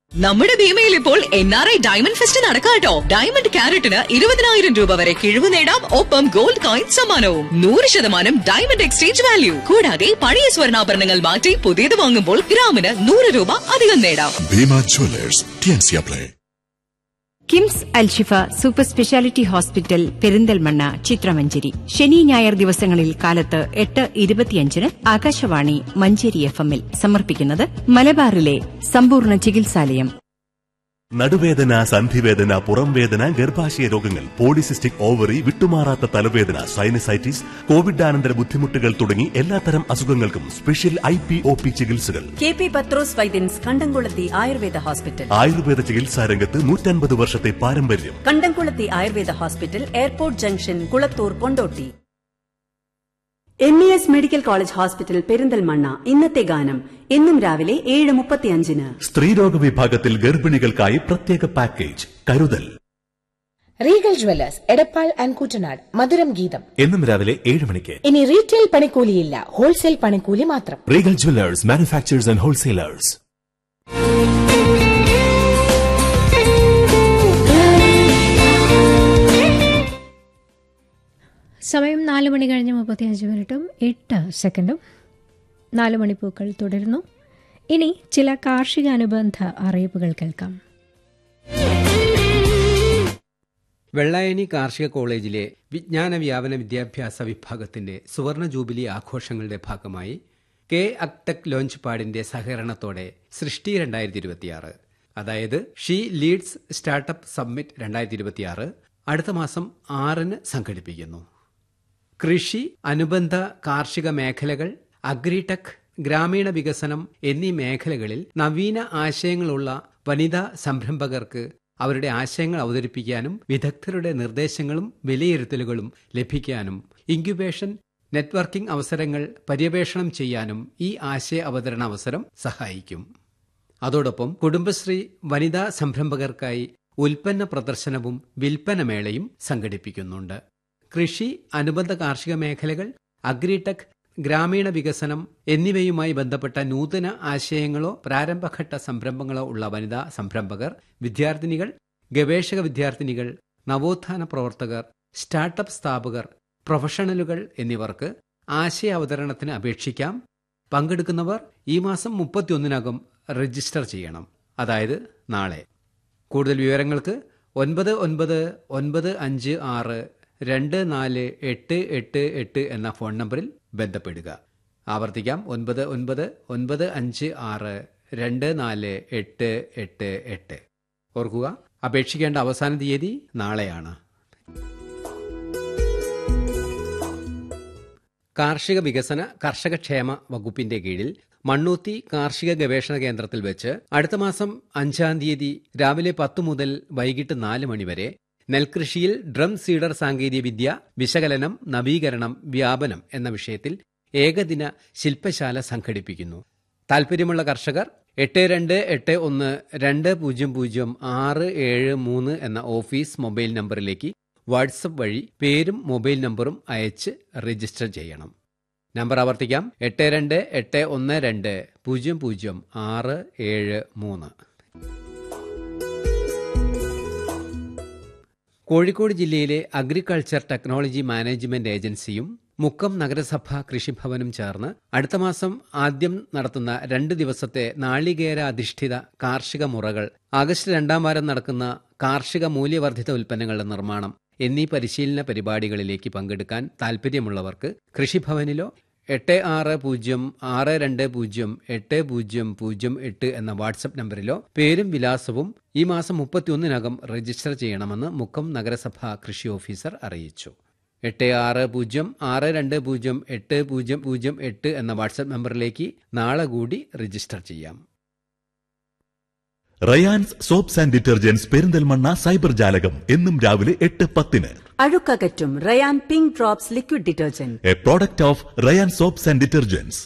നമ്മുടെ ഭീമയിൽ ഇപ്പോൾ N R I diamond fest നടക്കാട്ടോ ഡയമണ്ട് ക്യാരറ്റിന് ഇരുപതിനായിരം രൂപ വരെ കിഴിവ് നേടാം ഒപ്പം ഗോൾഡ് കോയിൻ സമ്മാനവും നൂറ് ശതമാനം ഡയമണ്ട് എക്സ്ചേഞ്ച് വാല്യൂ കൂടാതെ പഴയ സ്വർണ്ണാഭരണങ്ങൾ മാറ്റി പുതിയത് വാങ്ങുമ്പോൾ ഗ്രാമിന് നൂറ് രൂപ അധികം നേടാം Bima Jewelers, TNC Play. KIMS Alshifa super speciality hospital Perinthalmanna ചിത്രമഞ്ചേരി ശനി ഞായർ ദിവസങ്ങളിൽ കാലത്ത് എട്ട് ഇരുപത്തിയഞ്ചിന് ആകാശവാണി മഞ്ചേരി എഫ് എമ്മിൽ സമർപ്പിക്കുന്നത് മലബാറിലെ സമ്പൂർണ്ണ ചികിത്സാലയം നടുവേദന സന്ധിവേദന പുറംവേദന ഗർഭാശയ രോഗങ്ങൾ പോളിസിസ്റ്റിക് ഓവറി വിട്ടുമാറാത്ത തലവേദന സൈനസൈറ്റിസ് കോവിഡാനന്തര ബുദ്ധിമുട്ടുകൾ തുടങ്ങി എല്ലാത്തരം അസുഖങ്ങൾക്കും special I P O P ചികിത്സകൾ K P Pathros Vaidyans Kandamkulathi Ayurveda hospital Ayurveda ചികിത്സാ രംഗത്ത് നൂറ്റൻപത് വർഷത്തെ പാരമ്പര്യം Kandamkulathi Ayurveda hospital airport junction Kulathur Kondotty M E S medical college hospital Perinthalmanna ഇന്നത്തെ ഗാനം എന്നും രാവിലെ ഏഴ് മുപ്പത്തിയഞ്ചിന് സ്ത്രീരോഗ വിഭാഗത്തിൽ ഗർഭിണികൾക്കായി പ്രത്യേക പാക്കേജ് കരുതൽ Regal Jewellers Edappal and Kuttanad മധുരം ഗീതം എന്നും രാവിലെ ഏഴ് മണിക്ക് ഇനി റീറ്റെയിൽ പണിക്കൂലിയില്ല ഹോൾസെയിൽ പണിക്കൂലി മാത്രം Regal Jewellers manufacturers and wholesalers സമയം നാല് മണി കഴിഞ്ഞ് മുപ്പത്തിയഞ്ച് മിനിറ്റും എട്ട് സെക്കൻഡും നാല് മണിപ്പൂക്കൾ തുടരുന്നു ഇനി ചില കാർഷിക അനുബന്ധ അറിയിപ്പുകൾ കേൾക്കാം വെള്ളായണി കാർഷിക കോളേജിലെ വിജ്ഞാന വ്യാപന വിദ്യാഭ്യാസ വിഭാഗത്തിന്റെ സുവർണ ജൂബിലി ആഘോഷങ്ങളുടെ ഭാഗമായി കെ അക്ടെക് ലോഞ്ച് പാഡിന്റെ സഹകരണത്തോടെ സൃഷ്ടി രണ്ടായിരത്തി ഇരുപത്തിയാറ് അതായത് ഷീ ലീഡ്സ് സ്റ്റാർട്ടപ്പ് സബ്മിറ്റ് രണ്ടായിരത്തി ഇരുപത്തിയാറ് അടുത്ത മാസം ആറിന് സംഘടിപ്പിക്കുന്നു കൃഷി അനുബന്ധ കാർഷിക മേഖലകൾ അഗ്രിടെക് ഗ്രാമീണ വികസനം എന്നീ മേഖലകളിൽ നവീന ആശയങ്ങളുള്ള വനിതാ സംരംഭകർക്ക് അവരുടെ ആശയങ്ങൾ അവതരിപ്പിക്കാനും വിദഗ്ധരുടെ നിർദ്ദേശങ്ങളും വിലയിരുത്തലുകളും ലഭിക്കാനും ഇൻക്യുബേഷൻ നെറ്റ്വർക്കിംഗ് അവസരങ്ങൾ പര്യവേഷണം ചെയ്യാനും ഈ ആശയ അവതരണ അവസരം സഹായിക്കും അതോടൊപ്പം കുടുംബശ്രീ വനിതാ സംരംഭകർക്കായി ഉൽപ്പന്ന പ്രദർശനവും വിൽപ്പനമേളയും സംഘടിപ്പിക്കുന്നുണ്ട് കൃഷി അനുബന്ധ കാർഷിക മേഖലകൾ അഗ്രിടെക് ഗ്രാമീണ വികസനം എന്നിവയുമായി ബന്ധപ്പെട്ട നൂതന ആശയങ്ങളോ പ്രാരംഭഘട്ട സംരംഭങ്ങളോ ഉള്ള വനിതാ സംരംഭകർ വിദ്യാർത്ഥിനികൾ ഗവേഷക വിദ്യാർത്ഥിനികൾ നവോത്ഥാന പ്രവർത്തകർ സ്റ്റാർട്ടപ്പ് സ്ഥാപകർ പ്രൊഫഷണലുകൾ എന്നിവർക്ക് ആശയ അവതരണത്തിന് അപേക്ഷിക്കാം പങ്കെടുക്കുന്നവർ ഈ മാസം മുപ്പത്തിയൊന്നിനകം രജിസ്റ്റർ ചെയ്യണം അതായത് നാളെ കൂടുതൽ വിവരങ്ങൾക്ക് ഒൻപത് ഒൻപത് ഒൻപത് അഞ്ച് ആറ് രണ്ട് നാല് എട്ട് എട്ട് എട്ട് എന്ന ഫോൺ നമ്പറിൽ ബന്ധപ്പെടുക ആവർത്തിക്കാം ഒൻപത് ഒൻപത് ഒൻപത് അഞ്ച് ആറ് രണ്ട് നാല് എട്ട് എട്ട് എട്ട് ഓർക്കുക അപേക്ഷിക്കേണ്ട അവസാന തീയതി നാളെയാണ് കാർഷിക വികസന കർഷകക്ഷേമ വകുപ്പിന്റെ കീഴിൽ മണ്ണൂത്തി കാർഷിക ഗവേഷണ കേന്ദ്രത്തിൽ വെച്ച് അടുത്ത മാസം അഞ്ചാം തീയതി രാവിലെ പത്ത് മുതൽ വൈകിട്ട് നാല് മണിവരെ നെൽകൃഷിയിൽ ഡ്രം സീഡർ സാങ്കേതിക വിദ്യ വിശകലനം നവീകരണം വ്യാപനം എന്ന വിഷയത്തിൽ ഏകദിന ശില്പശാല സംഘടിപ്പിക്കുന്നു താൽപ്പര്യമുള്ള കർഷകർ എട്ട് രണ്ട് എട്ട് ഒന്ന് രണ്ട് പൂജ്യം പൂജ്യം ആറ് ഏഴ് മൂന്ന് എന്ന ഓഫീസ് മൊബൈൽ നമ്പറിലേക്ക് വാട്സപ്പ് വഴി പേരും മൊബൈൽ നമ്പറും അയച്ച് രജിസ്റ്റർ ചെയ്യണം നമ്പർ ആവർത്തിക്കാം എട്ട് രണ്ട് എട്ട് ഒന്ന് രണ്ട് പൂജ്യം പൂജ്യം ആറ് ഏഴ് മൂന്ന് കോഴിക്കോട് ജില്ലയിലെ അഗ്രികൾച്ചർ ടെക്നോളജി മാനേജ്മെന്റ് ഏജൻസിയും മുക്കം നഗരസഭ കൃഷിഭവനും ചേർന്ന് അടുത്ത മാസം ആദ്യം നടത്തുന്ന രണ്ട് ദിവസത്തെ നാളികേര അധിഷ്ഠിത കാർഷിക മുറകൾ ആഗസ്റ്റ് രണ്ടാം വാരം നടക്കുന്ന കാർഷിക മൂല്യവർദ്ധിത ഉൽപ്പന്നങ്ങളുടെ നിർമ്മാണം എന്നീ പരിശീലന പരിപാടികളിലേക്ക് പങ്കെടുക്കാൻ താൽപ്പര്യമുള്ളവർക്ക് കൃഷിഭവനിലോ എട്ട് ആറ് പൂജ്യം ആറ് രണ്ട് പൂജ്യം എട്ട് പൂജ്യം പൂജ്യം എട്ട് എന്ന വാട്സപ്പ് നമ്പറിലോ പേരും വിലാസവും ഈ മാസം മുപ്പത്തിയൊന്നിനകം രജിസ്റ്റർ ചെയ്യണമെന്ന് മുക്കം നഗരസഭ കൃഷി ഓഫീസർ അറിയിച്ചു എട്ട് ആറ് പൂജ്യം ആറ് രണ്ട് പൂജ്യം എട്ട് പൂജ്യം പൂജ്യം എട്ട് എന്ന വാട്സപ്പ് നമ്പറിലേക്ക് നാളെ കൂടി രജിസ്റ്റർ ചെയ്യാം Rayans soaps and detergents Perinthalmanna cyber ജാലകം എന്നും രാവിലെ എട്ട് പത്തിന് അഴുക്കകറ്റും Rayan pink drops liquid detergent a product of Rayans soaps and detergents